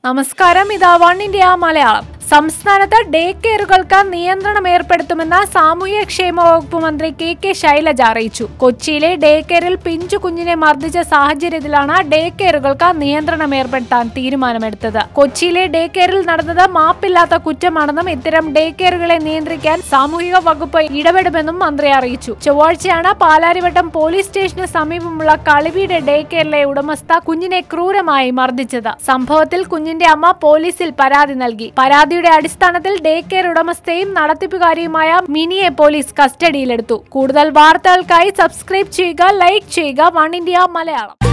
നമസ്കാരം ഇതാ one India Malayalam സംസ്ഥാനത്ത് ഡേ കെയറുകൾക്ക് നിയന്ത്രണം ഏർപ്പെടുത്തുമെന്ന് സാമൂഹ്യക്ഷേമ വകുപ്പ് മന്ത്രി കെ കെ ശൈലജ അറിയിച്ചു കൊച്ചിയിലെ ഡേ കെയറിൽ പിഞ്ചു കുഞ്ഞിനെ മർദ്ദിച്ച സാഹചര്യത്തിലാണ് ഡേ കെയറുകൾക്ക് നിയന്ത്രണം ഏർപ്പെടുത്താൻ തീരുമാനമെടുത്തത് കൊച്ചിയിലെ ഡേ കെയറിൽ നടന്നത് മാപ്പില്ലാത്ത കുറ്റമാണെന്നും ഇത്തരം ഡേ കെയറുകളെ നിയന്ത്രിക്കാൻ സാമൂഹിക വകുപ്പ് ഇടപെടുമെന്നും മന്ത്രി അറിയിച്ചു ചൊവ്വാഴ്ചയാണ് പാലാരിവട്ടം പോലീസ് സ്റ്റേഷന് സമീപമുള്ള കളിവീട് ഡേ കെയറിലെ ഉടമസ്ഥ കുഞ്ഞിനെ ക്രൂരമായി മർദ്ദിച്ചത് സംഭവത്തിൽ കുഞ്ഞിന്റെ അമ്മ പോലീസിൽ പരാതി നൽകി പരാതിയുടെ അടിസ്ഥാനത്തിൽ ഡേ കെയർ ഉടമസ്ഥയും നടത്തിപ്പുകാരിയുമായ മിനിയെ പോലീസ് കസ്റ്റഡിയിലെടുത്തു കൂടുതൽ വാർത്തകൾക്കായി സബ്സ്ക്രൈബ് ചെയ്യുക ലൈക്ക് ചെയ്യുക വൺ ഇന്ത്യ മലയാളം